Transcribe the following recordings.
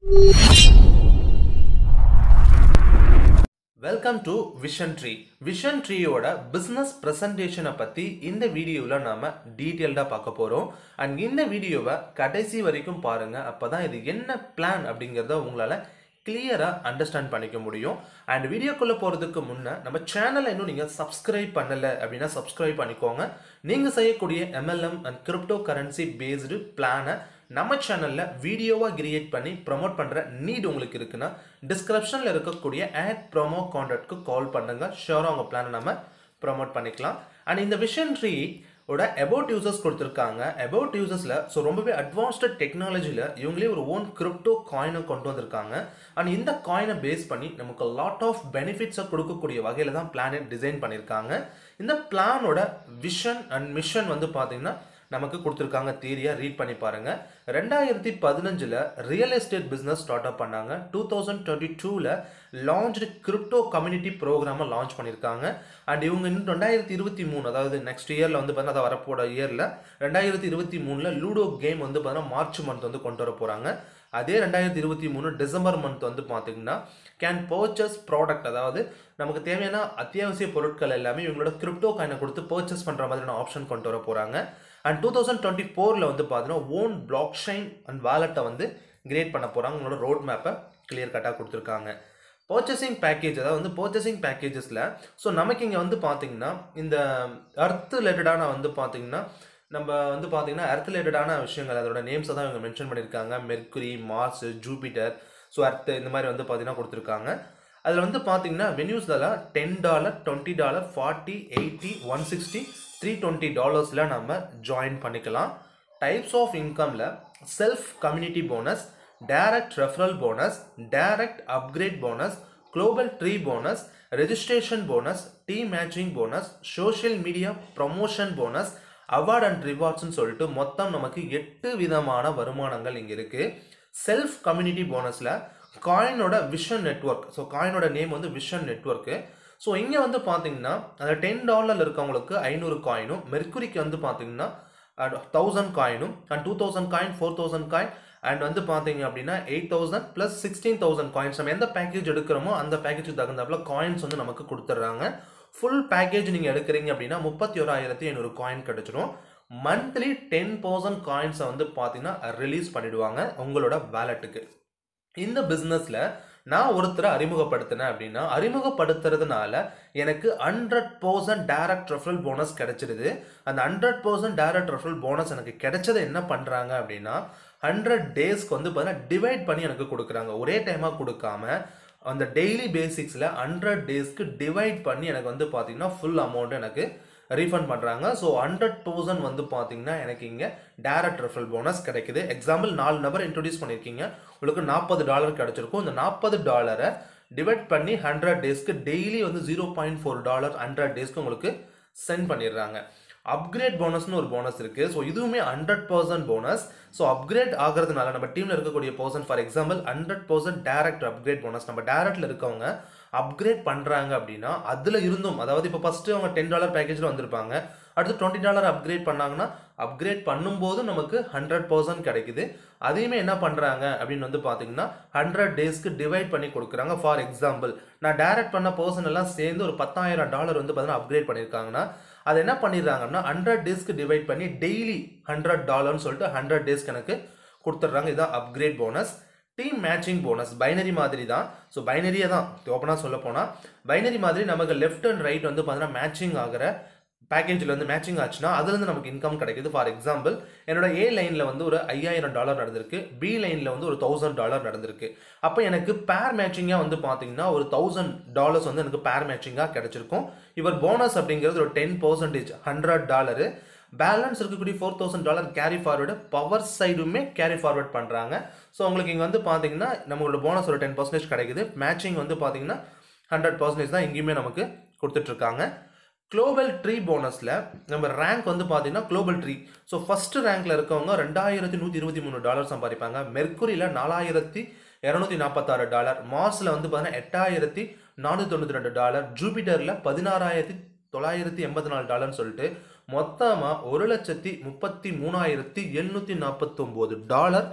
welcome to vision tree vision ட்ரீயோட business ப்ரெசன்டேஷனை பற்றி இந்த வீடியோவில் நாம் டீட்டெயில்டாக பார்க்க போகிறோம் அண்ட் இந்த வீடியோவை கடைசி வரைக்கும் பாருங்கள் அப்போ தான் இது என்ன பிளான் அப்படிங்கிறத உங்களால் கிளியராக அண்டர்ஸ்டாண்ட் பண்ணிக்க முடியும் அண்ட் வீடியோக்குள்ளே போகிறதுக்கு முன்னே நம்ம சேனலை இன்னும் நீங்கள் சப்ஸ்கிரைப் பண்ணலை அப்படின்னா சப்ஸ்கிரைப் பண்ணிக்கோங்க நீங்கள் செய்யக்கூடிய MLM and crypto currency based பிளானை நம்ம சேனலில் வீடியோவாக கிரியேட் பண்ணி ப்ரமோட் பண்ணுற நீட் உங்களுக்கு இருக்குன்னா டிஸ்கிரிப்ஷனில் இருக்கக்கூடிய ஆட் ப்ரோமோ கான்டாக்ட்க்கு கால் பண்ணுங்கள் ஷோராக உங்கள் பிளானை நம்ம ப்ரமோட் பண்ணிக்கலாம் அண்ட் இந்த விஷன் ட்ரீ ஓட அபவுட் யூசர்ஸ் கொடுத்துருக்காங்க அபவுட் யூசர்ஸில் ஸோ ரொம்பவே அட்வான்ஸ்டு டெக்னாலஜியில் இவங்களே ஒரு ஓன் கிரிப்டோ காயினை கொண்டு வந்திருக்காங்க அண்ட் இந்த காயினை பேஸ் பண்ணி நமக்கு லாட் ஆஃப் பெனிஃபிட்ஸை கொடுக்கக்கூடிய வகையில் தான் பிளானை டிசைன் பண்ணியிருக்காங்க இந்த பிளானோட விஷன் அண்ட் மிஷன் வந்து பார்த்தீங்கன்னா நமக்கு கொடுத்துருக்காங்க தியரியாக ரீட் பண்ணி பாருங்க ரெண்டாயிரத்தி பதினஞ்சில் real estate business start up பண்ணாங்க டூ தௌசண்ட் டுவெண்ட்டி டூவில் லான்ச்டு கிரிப்டோ கம்யூனிட்டி ப்ரோக்ராமை லான்ச் பண்ணியிருக்காங்க அண்ட் இவங்க இன்னும் ரெண்டாயிரத்தி இருபத்தி மூணு அதாவது நெக்ஸ்ட் இயரில் வந்து பார்த்தீங்கன்னா அதை வரப்போட இயரில் ரெண்டாயிரத்தி இருபத்தி மூணில் லூடோ கேம் வந்து பார்த்தீங்கன்னா மார்ச் மந்த் வந்து கொண்டு வர போகிறாங்க அதே ரெண்டாயிரத்தி இருபத்தி மூணு டிசம்பர் மந்த் வந்து பார்த்தீங்கன்னா கேன் பர்ச்சேஸ் ப்ராடக்ட் அதாவது நமக்கு தேவையான அத்தியாவசிய பொருட்கள் எல்லாமே இவங்களோட கிரிப்டோ காயினை கொடுத்து பர்ச்சேஸ் பண்ணுற மாதிரியான ஆப்ஷன் கொண்டு வர போகிறாங்க அண்ட் டூ தௌசண்ட் டுவெண்ட்டி ஃபோரில் வந்து பார்த்தீங்கன்னா ஓன் பிளாக் ஷைன் அண்ட் வாலெட்டை வந்து கிரியேட் பண்ண போகிறாங்க உங்களோட ரோட் மேப்பை கிளியர் கட்டாக கொடுத்துருக்காங்க பர்ச்சேசிங் பேக்கேஜ் அதாவது வந்து பர்ச்சேசிங் பேக்கேஜஸில் ஸோ நமக்கு இங்கே வந்து பார்த்தீங்கன்னா இந்த அர்த் ரிலேட்டடான வந்து பார்த்தீங்கன்னா நம்ம வந்து பார்த்தீங்கன்னா அர்த் ரிலேட்டடான விஷயங்கள் அதோட நேம்ஸை தான் இவங்க மென்ஷன் பண்ணியிருக்காங்க மெர்க்குரி மார்ஸ் ஜூபிட்டர் ஸோ அர்த் இந்த மாதிரி வந்து பார்த்தீங்கன்னா கொடுத்துருக்காங்க அதில் வந்து பார்த்தீங்கன்னா வென்யூஸில் ten dollar twenty dollar forty eighty one sixty three twenty டாலர்ஸில் நம்ம ஜாயின் பண்ணிக்கலாம் டைப்ஸ் ஆஃப் இன்கமில் self community bonus direct referral bonus direct upgrade bonus global tree bonus registration bonus T matching bonus social media promotion bonus award and ரிவார்ட்ஸ்னு சொல்லிட்டு மொத்தம் நமக்கு எட்டு விதமான வருமானங்கள் இங்கே இருக்குது செல்ஃப் கம்யூனிட்டி போனஸில் காயினோட விஷன் நெட்ஒர்க் ஸோ காயினோட நேம் வந்து விஷன் நெட்ஒர்க்கு ஸோ இங்கே வந்து பார்த்தீங்கன்னா அந்த டென் டாலரில் இருக்கவங்களுக்கு ஐநூறு காயினும் மெர்க்குரிக்கு வந்து பார்த்தீங்கன்னா தௌசண்ட் காயினும் and two thousand coin four thousand coin and வந்து பார்த்தீங்க அப்படின்னா eight thousand plus sixteen thousand coins நம்ம எந்த பேக்கேஜ் எடுக்கிறோமோ அந்த பேக்கேஜுக்கு தகுந்தாப்புல காயின்ஸ் வந்து நமக்கு கொடுத்துட்றாங்க ஃபுல் பேக்கேஜ் நீங்கள் எடுக்கிறீங்க அப்படின்னா முப்பத்தி ஓராயிரத்தி ஐநூறு காயின் கிடச்சிரும் மந்த்லி டென் பர்சன்ட் காயின்ஸை வந்து பார்த்தீங்கன்னா ரிலீஸ் பண்ணிடுவாங்க உங்களோட வேலெட்டுக்கு இந்த பிஸ்னஸில் நான் ஒருத்தரை அறிமுகப்படுத்தினேன் அப்படின்னா அறிமுகப்படுத்துறதுனால எனக்கு hundred percent direct referral bonus கிடைச்சிருது அந்த hundred percent direct referral bonus எனக்கு கிடைச்சதை என்ன பண்ணுறாங்க அப்படின்னா ஹண்ட்ரட் டேஸ்க்கு வந்து பார்த்தீங்கன்னா டிவைட் பண்ணி எனக்கு கொடுக்குறாங்க ஒரே டைமாக கொடுக்காம அந்த டெய்லி பேசிக்ஸில் ஹண்ட்ரட் டேஸ்க்கு டிவைட் பண்ணி எனக்கு வந்து பார்த்தீங்கன்னா ஃபுல் அமௌண்ட் எனக்கு ரீஃபண்ட் பண்ணுறாங்க ஸோ ஹண்ட்ரட் தௌசண்ட் வந்து பார்த்தீங்கன்னா எனக்கு இங்கே டேரக்ட் ரெஃபரல் போனஸ் கிடைக்குது எக்ஸாம்பிள் நாலு நபர் இன்ட்ரடியூஸ் பண்ணியிருக்கீங்க உங்களுக்கு நாற்பது டாலர் கிடச்சிருக்கும் இந்த நாற்பது டாலரை டிவைட் பண்ணி ஹண்ட்ரட் டேஸ்க்கு டெய்லி வந்து zero point four dollar hundred டேஸ்க்கு உங்களுக்கு சென்ட் பண்ணிடுறாங்க அப்கிரேட் போனஸ்னு ஒரு போனஸ் இருக்குது ஸோ இதுவுமே hundred percent bonus so upgrade ஆகிறதுனால நம்ம டீமில் இருக்கக்கூடிய person for example hundred percent direct upgrade bonus நம்ம டேரக்டில் இருக்கவங்க அப்கிரேட் பண்ணுறாங்க அப்படின்னா அதில் இருந்தும் அதாவது இப்போ ஃபஸ்ட்டு அவங்க டென் டாலர் பேக்கேஜில் வந்திருப்பாங்க அடுத்து டுவெண்ட்டி டாலர் அப்கிரேட் பண்ணாங்கன்னா அப்கிரேட் பண்ணும்போது நமக்கு ஹண்ட்ரட் பர்சன்ட் கிடைக்குது அதையுமே என்ன பண்ணுறாங்க அப்படின்னு வந்து பார்த்தீங்கன்னா ஹண்ட்ரட் டேஸ்க்கு டிவைட் பண்ணி கொடுக்குறாங்க ஃபார் எக்ஸாம்பிள் நான் டேரக்ட் பண்ண பர்சன் எல்லாம் சேர்ந்து ஒரு பத்தாயிரம் டாலர் வந்து பார்த்தீங்கன்னா அப்கிரேட் பண்ணியிருக்காங்கன்னா அதை என்ன பண்ணிடுறாங்கன்னா ஹண்ட்ரட் டேஸ்க்கு டிவைட் பண்ணி டெய்லி ஹண்ட்ரட் டாலர்னு சொல்லிட்டு ஹண்ட்ரட் டேஸ்க்கு எனக்கு கொடுத்துட்றாங்க இதுதான் upgrade bonus team matching bonus binary மாதிரி தான் ஸோ பைனரியே தான் ஓப்பனாக சொல்ல போனால் பைனரி மாதிரி நமக்கு லெஃப்ட் அண்ட் ரைட் வந்து பார்த்தீங்கன்னா மேட்சிங் ஆகிற பேக்கேஜில் வந்து மேட்சிங் ஆச்சுன்னா அதுலேருந்து நமக்கு இன்கம் கிடைக்குது ஃபார் எக்ஸாம்பிள் என்னோட ஏ லைனில் வந்து ஒரு ஐயாயிரம் டாலர் நடந்திருக்கு பி லைனில் வந்து ஒரு தௌசண்ட் டாலர் நடந்திருக்கு அப்போ எனக்கு பேர் மேட்சிங்காக வந்து பார்த்தீங்கன்னா ஒரு தௌசண்ட் டாலர்ஸ் வந்து எனக்கு பேர் மேட்சிங்காக கிடைச்சிருக்கும் இவர் போனஸ் அப்படிங்கிறது ஒரு ten percentage hundred dollar balance இருக்கக்கூடிய four thousand dollar carry forward power சைடுமே கேரி ஃபார்வர்ட் பண்ணுறாங்க ஸோ உங்களுக்கு இங்கே வந்து பார்த்தீங்கன்னா நம்மளோட போனஸ் ஒரு டென் பர்சன்டேஜ் கிடைக்குது மேட்சிங் வந்து பார்த்தீங்கன்னா ஹண்ட்ரட் பர்சன்டேஜ் தான் இங்கேயுமே நமக்கு கொடுத்துட்ருக்காங்க குளோபல் ட்ரீ போனஸில் நம்ம ரேங்க் வந்து பார்த்தீங்கன்னா குளோபல் ட்ரீ ஸோ ஃபஸ்ட்டு ரேங்க்கில் இருக்கவங்க ரெண்டாயிரத்தி நூற்றி இருபத்தி மூணு டாலர் சம்பாதிப்பாங்க மெர்க்குரியில் நாலாயிரத்தி இரநூத்தி நாற்பத்தாறு டாலர் மார்ஸில் வந்து பார்த்தீங்கன்னா எட்டாயிரத்தி நானூற்றி தொண்ணூற்றி ரெண்டு டாலர் ஜூபிட்டரில் பதினாறாயிரத்தி தொள்ளாயிரத்தி எண்பத்தி நாலு டாலர்னு சொல்லிட்டு மொத்தமாக ஒரு லட்சத்தி முப்பத்தி மூணாயிரத்தி எழுநூற்றி நாற்பத்தொம்போது டாலர்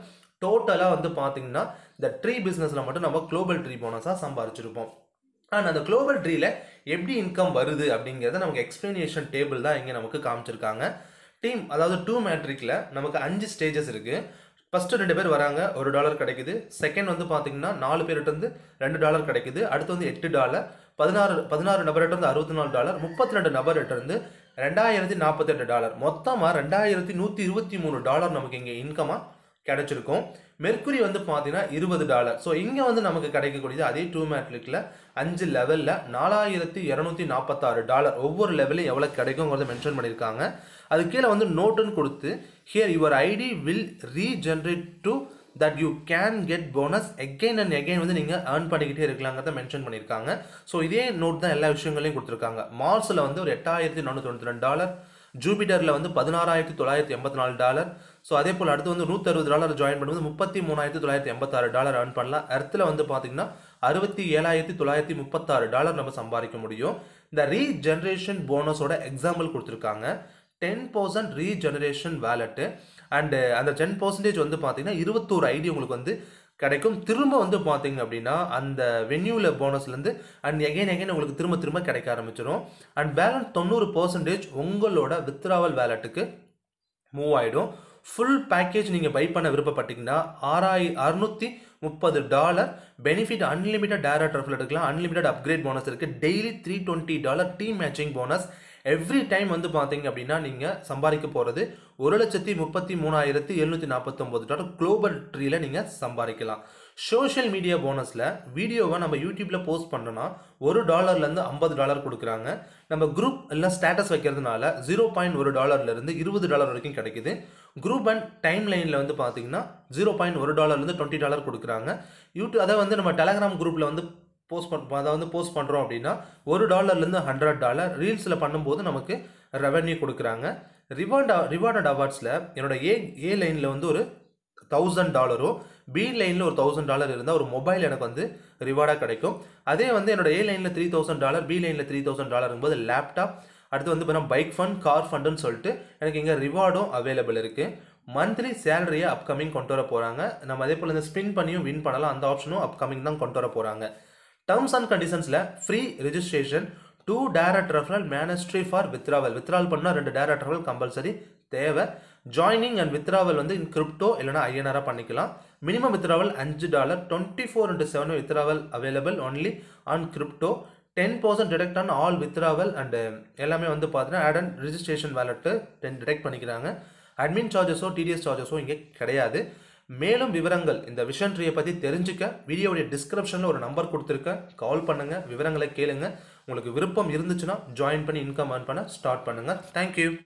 டோட்டலாக வந்து பார்த்தீங்கன்னா இந்த ட்ரீ பிஸ்னஸில் மட்டும் நம்ம குளோபல் ட்ரீ போனஸாக சம்பாரிச்சிருப்போம் அண்ட் அந்த குளோபல் ட்ரீல எப்படி இன்கம் வருது அப்படிங்கிறத நமக்கு எக்ஸ்பிளனேஷன் டேபிள் தான் இங்கே நமக்கு காமிச்சிருக்காங்க டீம் அதாவது டூ மேட்ரிக்கில் நமக்கு அஞ்சு ஸ்டேஜஸ் இருக்குது ஃபஸ்ட்டு ரெண்டு பேர் வராங்க ஒரு டாலர் கிடைக்குது செகண்ட் வந்து பார்த்தீங்கன்னா நாலு பேர்கிட்ட இருந்து ரெண்டு டாலர் கிடைக்குது அடுத்து வந்து எட்டு டாலர் பதினாறு பதினாறு நபர்கிட்ட இருந்து அறுபத்தி நாலு டாலர் முப்பத்தி ரெண்டு நபர்கிட்ட இருந்து ரெண்டாயிரத்தி நாற்பத்தெட்டு டாலர் மொத்தமாக ரெண்டாயிரத்தி நூற்றி இருபத்தி மூணு டாலர் நமக்கு இங்கே இன்கமாக கிடைச்சிருக்கும் மெர்க்குரி வந்து பார்த்தீங்கன்னா இருபது டாலர் ஸோ இங்கே வந்து நமக்கு கிடைக்கக்கூடியது அதே டூ மேட்ரிக்கில் அஞ்சு லெவலில் நாலாயிரத்தி இரநூத்தி நாற்பத்தாறு டாலர் ஒவ்வொரு லெவலையும் எவ்வளோ கிடைக்குங்கிறத மென்ஷன் பண்ணியிருக்காங்க அது கீழே வந்து நோட்டுன்னு கொடுத்து here your ID will regenerate to that you can get bonus again and again வந்து நீங்கள் ஏர்ன் பண்ணிக்கிட்டே இருக்கலாங்கிறத மென்ஷன் பண்ணியிருக்காங்க ஸோ இதே நோட் தான் எல்லா விஷயங்களையும் கொடுத்துருக்காங்க மார்ஸில் வந்து ஒரு எட்டாயிரத்தி நானூற்றி தொண்ணூற்றி ரெண்டு டாலர் ஜூபிட்டரில் வந்து பதினாறாயிரத்தி தொள்ளாயிரத்தி எண்பத்தி நாலு டாலர் ஸோ அதே போல் அடுத்து வந்து நூற்றறுபது டாலர் ஜாயின் பண்ணும்போது முப்பத்தி மூணாயிரத்தி தொள்ளாயிரத்தி எண்பத்தாறு டாலர் ஏர்ன் பண்ணலாம் எர்த்தில் வந்து பார்த்தீங்கன்னா அறுபத்தி ஏழாயிரத்தி தொள்ளாயிரத்தி முப்பத்தாறு டாலர் நம்ம சம்பாதிக்க முடியும் இந்த ரீஜென்ரேஷன் போனஸோட எக்ஸாம்பிள் கொடுத்துருக்காங்க ten percent regeneration wallet and அந்த டென் பர்சன்டேஜ் வந்து பார்த்தீங்கன்னா இருபத்தோரு ஐடி உங்களுக்கு வந்து கிடைக்கும் திரும்ப வந்து பார்த்தீங்க அப்படின்னா அந்த வென்யூவில் போனஸ்லேருந்து அண்ட் எகைன் எகைன் உங்களுக்கு திரும்ப திரும்ப கிடைக்க ஆரம்பிச்சிடும் அண்ட் பேலன்ஸ் தொண்ணூறு பர்சன்டேஜ் உங்களோட வித்ராவல் வேலெட்டுக்கு மூவ் ஆகிடும் ஃபுல் பேக்கேஜ் நீங்கள் பை பண்ண விருப்பப்பட்டீங்கன்னா ஆறாயி அறுநூற்றி முப்பது dollar benefit unlimited direct refill எடுக்கலாம் அன்லிமிட்டட் அப்கிரேட் போனஸ் இருக்குது daily three twenty dollar team matching bonus every time வந்து பார்த்தீங்க அப்படின்னா நீங்கள் சம்பாதிக்க போகிறது ஒரு லட்சத்தி முப்பத்தி மூணாயிரத்தி எழுநூற்றி நாற்பத்தொம்போது டாலர் குளோபல் ட்ரீல நீங்கள் சம்பாதிக்கலாம் சோஷியல் மீடியா போனஸில் வீடியோவை நம்ம யூடியூப்பில் போஸ்ட் பண்ணோன்னா ஒரு டாலர்லேருந்து ஐம்பது டாலர் கொடுக்குறாங்க நம்ம குரூப் இல்லை ஸ்டேட்டஸ் வைக்கிறதுனால ஜீரோ பாயிண்ட் ஒரு டாலர்லேருந்து இருபது டாலர் வரைக்கும் கிடைக்குது குரூப் அண்ட் டைம் லைனில் வந்து பார்த்தீங்கன்னா ஜீரோ பாயிண்ட் ஒரு டாலர்லேருந்து டுவெண்ட்டி டாலர் கொடுக்குறாங்க யூடியூப் அதை வந்து நம்ம டெலகிராம் குரூப்பில் வந்து போஸ்ட் பண்ண அதை வந்து போஸ்ட் பண்ணுறோம் அப்படின்னா ஒரு டாலர்லேருந்து ஹண்ட்ரட் டாலர் ரீல்ஸில் பண்ணும்போது நமக்கு ரெவன்யூ கொடுக்குறாங்க ரிவார்ட் ரிவார்டட் அவார்ட்ஸில் என்னோட ஏ ஏ லைனில் வந்து ஒரு தௌசண்ட் டாலரோ பி லைனில் ஒரு தௌசண்ட் டாலர் இருந்தால் ஒரு மொபைல் எனக்கு வந்து ரிவார்டாக கிடைக்கும் அதே வந்து என்னோட ஏ லைனில் த்ரீ தௌசண்ட் டாலர் பி லைனில் த்ரீ தௌசண்ட் டாலர் போது லேப்டாப் அடுத்து வந்து பார்த்தீங்கன்னா பைக் ஃபண்ட் கார் ஃபண்டுன்னு சொல்லிட்டு எனக்கு இங்கே ரிவார்டும் அவைலபிள் இருக்குது மந்த்லி சேலரியை அப்கமிங் கொண்டு வர போகிறாங்க நம்ம அதே போல் இந்த ஸ்பின் பண்ணியும் வின் பண்ணலாம் அந்த ஆப்ஷனும் அப்கமிங் தான் கொண்டு வர போகிறாங்க டேர்ம்ஸ் அண்ட் கண்டிஷன்ஸில் free registration two direct referral mandatory for withdrawal withdrawal பண்ணால் ரெண்டு டேரக்ட் ரெஃபரல் கம்பல்சரி தேவை ஜாயினிங் அண்ட் வித்ராவல் வந்து இன் கிரிப்டோ இல்லைனா ஐஎன்ஆராக பண்ணிக்கலாம் மினிமம் வித்ராவல் அஞ்சு dollar twenty four into seven withdrawal available only on crypto ten percent detect on all withdrawal and எல்லாமே வந்து பார்த்தீங்கன்னா add and registration wallet ten detect பண்ணிக்கிறாங்க அட்மின் சார்ஜஸோ டிடிஎஸ் சார்ஜஸோ இங்கே கிடையாது மேலும் விவரங்கள் இந்த விஷன் ட்ரீயை பற்றி தெரிஞ்சுக்க வீடியோடைய டிஸ்கிரிப்ஷனில் ஒரு நம்பர் கொடுத்துருக்கேன் கால் பண்ணுங்கள் விவரங்களை கேளுங்க உங்களுக்கு விருப்பம் இருந்துச்சுன்னா ஜாயின் பண்ணி இன்கம் ஏர்ன் பண்ண ஸ்டார்ட் பண்ணுங்கள் தேங்க்யூ